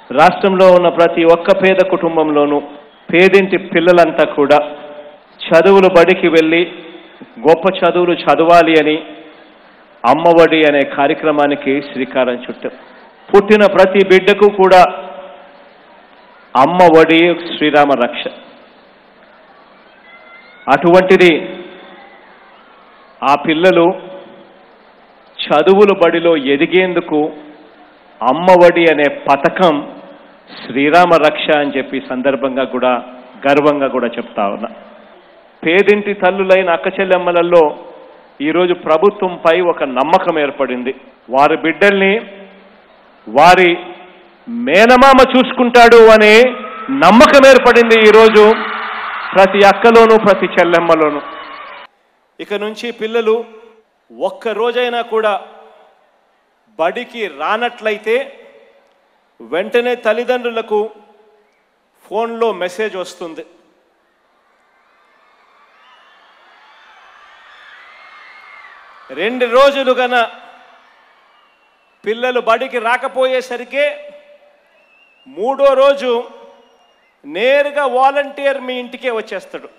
రాష్ట్రంలో ఉన్న ప్రతి ఒక్క పేద కుటుంబంలోనూ పేదింటి పిల్లలంతా కూడా చదువులు బడికి వెళ్ళి గొప్ప చదువులు చదవాలి అని అమ్మఒడి అనే కార్యక్రమానికి శ్రీకారం చుట్టాం పుట్టిన ప్రతి బిడ్డకు కూడా అమ్మ ఒడి శ్రీరామ రక్ష అటువంటిది ఆ పిల్లలు చదువుల బడిలో ఎదిగేందుకు అమ్మ ఒడి అనే పథకం శ్రీరామ రక్ష అని చెప్పి సందర్భంగా కూడా గర్వంగా కూడా చెప్తా ఉన్నా పేదింటి తల్లులైన అక్క చెల్లెమ్మలలో ఈరోజు ప్రభుత్వంపై ఒక నమ్మకం ఏర్పడింది వారి బిడ్డల్ని వారి మేనమామ చూసుకుంటాడు అనే నమ్మకం ఏర్పడింది ఈరోజు ప్రతి అక్కలోనూ ప్రతి చెల్లెమ్మలోనూ ఇక నుంచి పిల్లలు ఒక్క రోజైనా కూడా బడికి రానట్లయితే వెంటనే తల్లిదండ్రులకు ఫోన్లో మెసేజ్ వస్తుంది రెండు రోజులు గన పిల్లలు బడికి రాకపోయేసరికే మూడో రోజు నేరుగా వాలంటీర్ మీ ఇంటికే వచ్చేస్తాడు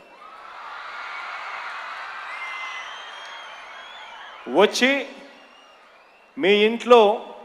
వచ్చి మీ ఇంట్లో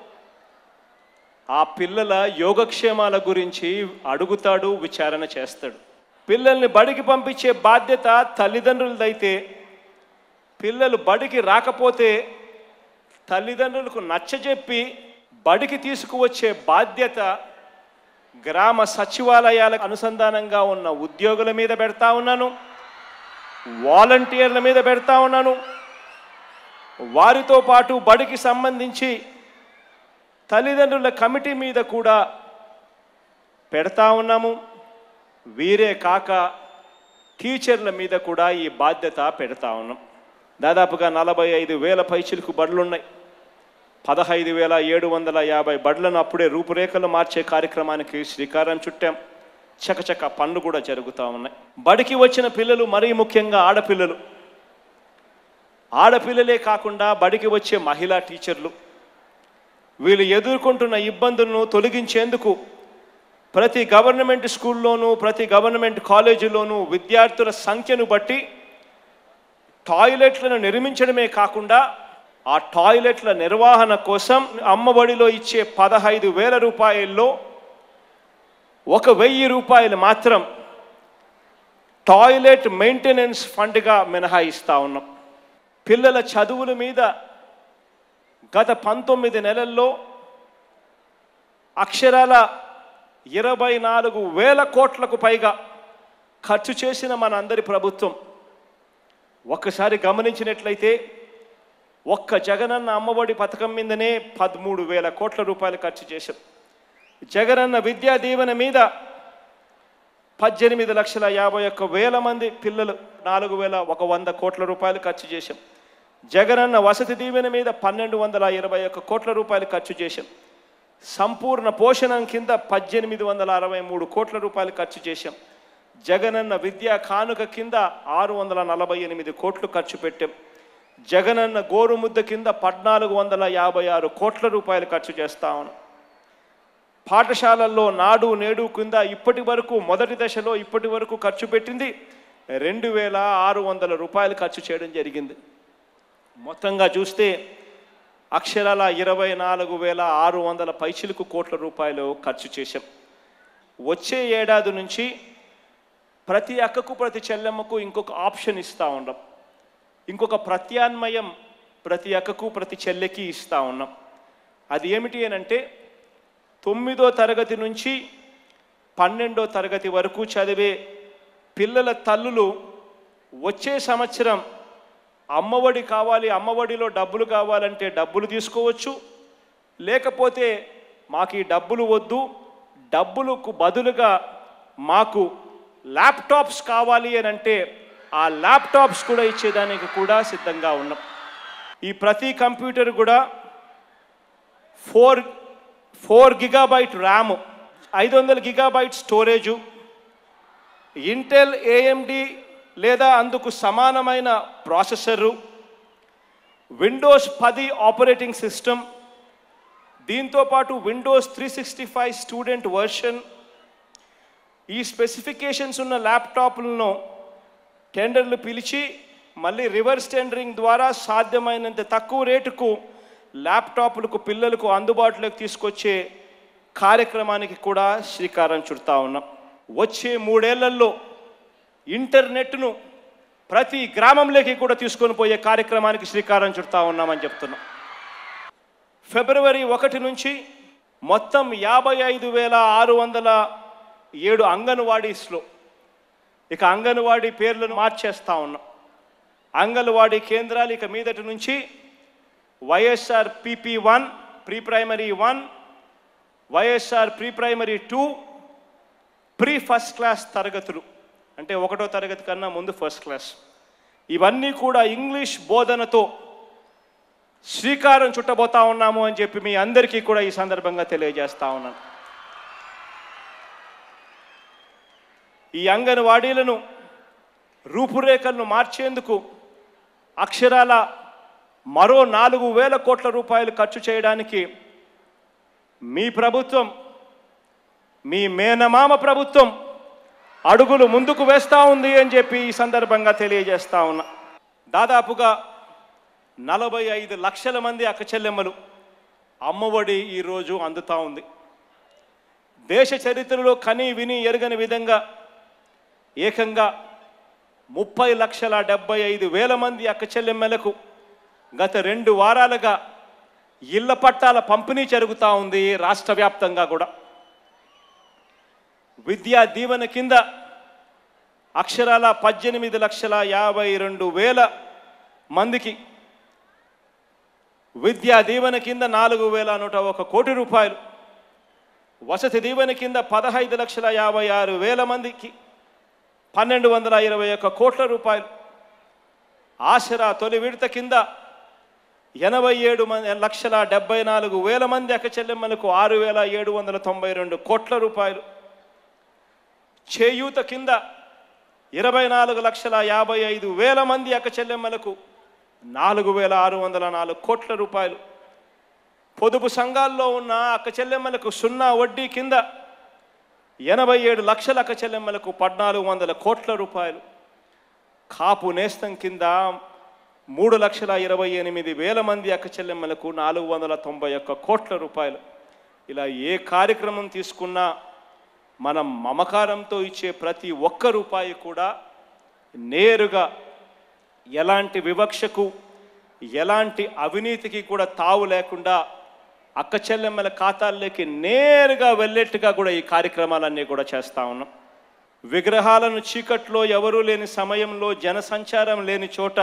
ఆ పిల్లల యోగక్షేమాల గురించి అడుగుతాడు విచారణ చేస్తాడు పిల్లల్ని బడికి పంపించే బాధ్యత తల్లిదండ్రులదైతే పిల్లలు బడికి రాకపోతే తల్లిదండ్రులకు నచ్చజెప్పి బడికి తీసుకువచ్చే బాధ్యత గ్రామ సచివాలయాలకు అనుసంధానంగా ఉన్న ఉద్యోగుల మీద పెడతా ఉన్నాను వాలంటీర్ల మీద పెడతా ఉన్నాను వారితో పాటు బడికి సంబంధించి తల్లిదండ్రుల కమిటీ మీద కూడా పెడతా ఉన్నాము వీరే కాక టీచర్ల మీద కూడా ఈ బాధ్యత పెడతా ఉన్నాం దాదాపుగా నలభై ఐదు వేల పైచిలకు బడులున్నాయి పదహైదు వేల ఏడు వందల యాభై బడులను అప్పుడే రూపురేఖలు మార్చే కార్యక్రమానికి శ్రీకారం చుట్టాం చకచక పనులు కూడా జరుగుతూ ఉన్నాయి బడికి వచ్చిన పిల్లలు మరీ ముఖ్యంగా ఆడపిల్లలు ఆడపిల్లలే కాకుండా బడికి వచ్చే మహిళా టీచర్లు వీళ్ళు ఎదుర్కొంటున్న ఇబ్బందులను తొలగించేందుకు ప్రతి గవర్నమెంట్ స్కూల్లోనూ ప్రతి గవర్నమెంట్ కాలేజీలోనూ విద్యార్థుల సంఖ్యను బట్టి టాయిలెట్లను నిర్మించడమే కాకుండా ఆ టాయిలెట్ల నిర్వహణ కోసం అమ్మఒడిలో ఇచ్చే పదహైదు వేల రూపాయల్లో ఒక వెయ్యి రూపాయలు మాత్రం టాయిలెట్ మెయింటెనెన్స్ ఫండ్గా మినహాయిస్తా ఉన్నాం పిల్లల చదువుల మీద గత పంతొమ్మిది నెలల్లో అక్షరాల ఇరవై నాలుగు వేల కోట్లకు పైగా ఖర్చు చేసిన మనందరి ప్రభుత్వం ఒక్కసారి గమనించినట్లయితే ఒక్క జగనన్న అమ్మఒడి పథకం మీదనే పదమూడు వేల కోట్ల రూపాయలు ఖర్చు చేశాం జగనన్న విద్యా దీవెన మీద పద్దెనిమిది లక్షల యాభై ఒక్క వేల మంది పిల్లలు నాలుగు వేల ఒక వంద కోట్ల రూపాయలు ఖర్చు చేశాం జగనన్న వసతి దీవెన మీద పన్నెండు వందల ఇరవై ఒక్క కోట్ల రూపాయలు ఖర్చు చేశాం సంపూర్ణ పోషణం కింద పద్దెనిమిది వందల అరవై మూడు కోట్ల రూపాయలు ఖర్చు చేశాం జగనన్న విద్యా కానుక కింద ఆరు వందల నలభై ఎనిమిది కోట్లు ఖర్చు పెట్టాం జగనన్న గోరుముద్ద కింద పద్నాలుగు వందల యాభై ఆరు కోట్ల రూపాయలు ఖర్చు చేస్తా ఉన్నాం పాఠశాలల్లో నాడు నేడు కింద ఇప్పటి వరకు మొదటి దశలో ఇప్పటి వరకు ఖర్చు పెట్టింది రెండు వేల ఆరు వందల రూపాయలు ఖర్చు చేయడం జరిగింది మొత్తంగా చూస్తే అక్షరాల ఇరవై నాలుగు వేల ఆరు వందల పైచిలకు కోట్ల రూపాయలు ఖర్చు చేశాం వచ్చే ఏడాది నుంచి ప్రతి అక్కకు ప్రతి చెల్లెమ్మకు ఇంకొక ఆప్షన్ ఇస్తూ ఉన్నాం ఇంకొక ప్రత్యామ్నాయం ప్రతి అక్కకు ప్రతి చెల్లెకి ఇస్తూ ఉన్నాం అది ఏమిటి అని అంటే తొమ్మిదో తరగతి నుంచి పన్నెండో తరగతి వరకు చదివే పిల్లల తల్లులు వచ్చే సంవత్సరం అమ్మఒడి కావాలి అమ్మఒడిలో డబ్బులు కావాలంటే డబ్బులు తీసుకోవచ్చు లేకపోతే మాకు ఈ డబ్బులు వద్దు డబ్బులకు బదులుగా మాకు ల్యాప్టాప్స్ కావాలి అని అంటే ఆ ల్యాప్టాప్స్ కూడా ఇచ్చేదానికి కూడా సిద్ధంగా ఉన్నాం ఈ ప్రతి కంప్యూటర్ కూడా ఫోర్ ఫోర్ గిగాబైట్ ర్యామ్ ఐదు వందల గిగాబైట్ స్టోరేజు ఇంటెల్ ఏఎండి లేదా అందుకు సమానమైన ప్రాసెసరు విండోస్ పది ఆపరేటింగ్ సిస్టమ్ దీంతో పాటు Windows three sixty five student version ఈ స్పెసిఫికేషన్స్ ఉన్న ల్యాప్టాప్లను టెండర్లు పిలిచి మళ్ళీ రివర్స్ టెండరింగ్ ద్వారా సాధ్యమైనంత తక్కువ రేటుకు ల్యాప్టాప్లకు పిల్లలకు అందుబాటులోకి తీసుకొచ్చే కార్యక్రమానికి కూడా శ్రీకారం చుడతా ఉన్నాం వచ్చే మూడేళ్లలో ఇంటర్నెట్ను ప్రతి గ్రామంలోకి కూడా తీసుకొని పోయే కార్యక్రమానికి శ్రీకారం చుడతా ఉన్నామని చెప్తున్నాం ఫిబ్రవరి ఒకటి నుంచి మొత్తం యాభై ఐదు వేల ఆరు వందల ఏడు అంగన్వాడీస్లో ఇక అంగన్వాడీ పేర్లను మార్చేస్తా ఉన్నాం అంగన్వాడీ కేంద్రాలు ఇక మీదటి నుంచి YSR PP one pre primary one YSR pre primary two pre first class తరగతులు అంటే ఒకటో తరగతి కన్నా ముందు ఫస్ట్ క్లాస్ ఇవన్నీ కూడా ఇంగ్లీష్ బోధనతో శ్రీకారం చుట్టబోతా ఉన్నాము అని చెప్పి మీ అందరికీ కూడా ఈ సందర్భంగా తెలియజేస్తా ఉన్నాను ఈ అంగన్వాడీలను రూపురేఖలను మార్చేందుకు అక్షరాల మరో నాలుగు వేల కోట్ల రూపాయలు ఖర్చు చేయడానికి మీ ప్రభుత్వం మీ మేనమామ ప్రభుత్వం అడుగులు ముందుకు వేస్తూ ఉంది అని చెప్పి ఈ సందర్భంగా తెలియజేస్తా ఉన్నా దాదాపుగా నలభై ఐదు లక్షల మంది అక్కచెల్లెమ్మలు అమ్మఒడి ఈరోజు అందుతా ఉంది దేశ చరిత్రలో కని విని ఎరగని విధంగా ఏకంగా ముప్పై లక్షల డెబ్బై ఐదు వేల మంది అక్కచెల్లెమ్మలకు గత రెండు వారాలుగా ఇళ్ల పట్టాల పంపిణీ జరుగుతూ ఉంది రాష్ట్ర వ్యాప్తంగా కూడా విద్యా దీవెన కింద అక్షరాల పద్దెనిమిది లక్షల యాభై రెండు వేల మందికి విద్యా దీవెన కింద నాలుగు వేల నూట ఒక కోటి రూపాయలు వసతి దీవెన కింద పదహైదు లక్షల యాభై ఆరు వేల మందికి పన్నెండు వందల ఇరవై ఒక్క కోట్ల రూపాయలు ఆసరా తొలి విడత కింద ఎనభై ఏడు మంది లక్షల డెబ్బై నాలుగు వేల మంది అక్కచెల్లెమ్మలకు ఆరు వేల ఏడు వందల తొంభై రెండు కోట్ల రూపాయలు చేయూత కింద ఇరవై నాలుగు లక్షల యాభై ఐదు వేల మంది అక్కచెల్లెమ్మలకు నాలుగు వేల ఆరు వందల నాలుగు కోట్ల రూపాయలు పొదుపు సంఘాల్లో ఉన్న అక్కచెల్లెమ్మలకు సున్నా వడ్డీ కింద ఎనభై ఏడు లక్షల అక్కచెల్లెమ్మలకు పద్నాలుగు వందల కోట్ల రూపాయలు కాపు నేస్తం కింద మూడు లక్షల ఇరవై ఎనిమిది వేల మంది అక్కచెల్లెమ్మలకు నాలుగు వందల తొంభై ఒక్క కోట్ల రూపాయలు ఇలా ఏ కార్యక్రమం తీసుకున్నా మనం మమకారంతో ఇచ్చే ప్రతి ఒక్క రూపాయి కూడా నేరుగా ఎలాంటి వివక్షకు ఎలాంటి అవినీతికి కూడా తావు లేకుండా అక్క చెల్లెమ్మల ఖాతాల్లోకి నేరుగా వెళ్ళేట్టుగా కూడా ఈ కార్యక్రమాలన్నీ కూడా చేస్తా ఉన్నాం విగ్రహాలను చీకట్లో ఎవరూ లేని సమయంలో జనసంచారం లేని చోట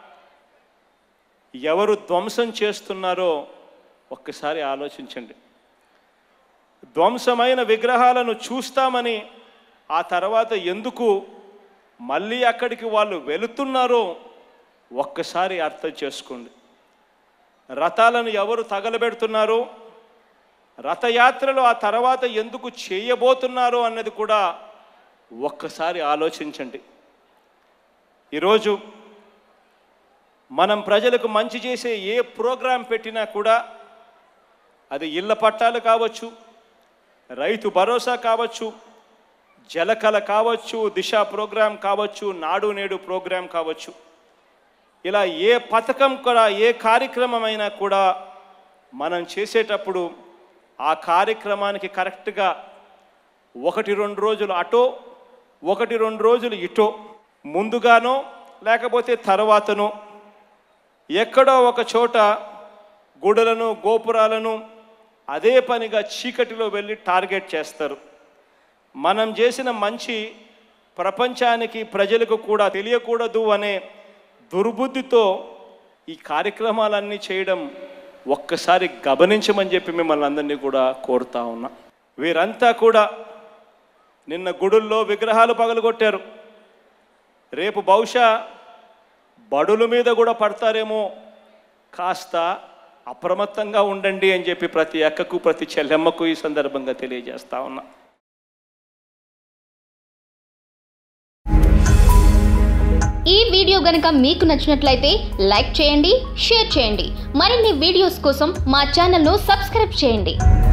ఎవరు ధ్వంసం చేస్తున్నారో ఒక్కసారి ఆలోచించండి ధ్వంసమైన విగ్రహాలను చూస్తామని ఆ తర్వాత ఎందుకు మళ్ళీ అక్కడికి వాళ్ళు వెళుతున్నారో ఒక్కసారి అర్థం చేసుకోండి రథాలను ఎవరు తగలబెడుతున్నారో రథయాత్రలు ఆ తర్వాత ఎందుకు చేయబోతున్నారో అన్నది కూడా ఒక్కసారి ఆలోచించండి ఈరోజు మనం ప్రజలకు మంచి చేసే ఏ ప్రోగ్రాం పెట్టినా కూడా అది ఇళ్ల పట్టాలు కావచ్చు రైతు భరోసా కావచ్చు జలకళ కావచ్చు దిశ ప్రోగ్రాం కావచ్చు నాడు నేడు ప్రోగ్రాం కావచ్చు ఇలా ఏ పథకం కూడా ఏ కార్యక్రమం అయినా కూడా మనం చేసేటప్పుడు ఆ కార్యక్రమానికి కరెక్ట్గా ఒకటి రెండు రోజులు అటో ఒకటి రెండు రోజులు ఇటో ముందుగానో లేకపోతే తర్వాతనో ఎక్కడో ఒక చోట గుడులను గోపురాలను అదే పనిగా చీకటిలో వెళ్ళి టార్గెట్ చేస్తారు మనం చేసిన మంచి ప్రపంచానికి ప్రజలకు కూడా తెలియకూడదు అనే దుర్బుద్ధితో ఈ కార్యక్రమాలన్నీ చేయడం ఒక్కసారి గమనించమని చెప్పి మిమ్మల్ని అందరినీ కూడా కోరుతా ఉన్నా వీరంతా కూడా నిన్న గుడుల్లో విగ్రహాలు పగలగొట్టారు రేపు బహుశా బడుల మీద కూడా పడతారేమో కాస్త అప్రమత్తంగా ఉండండి అని చెప్పి ప్రతి అక్కకు ప్రతి చెల్లెమ్మకు ఈ సందర్భంగా తెలియజేస్తా ఉన్నా ఈ వీడియో గనక మీకు నచ్చినట్లయితే లైక్ చేయండి షేర్ చేయండి మరిన్ని వీడియోస్ కోసం మా ఛానల్ను సబ్స్క్రైబ్ చేయండి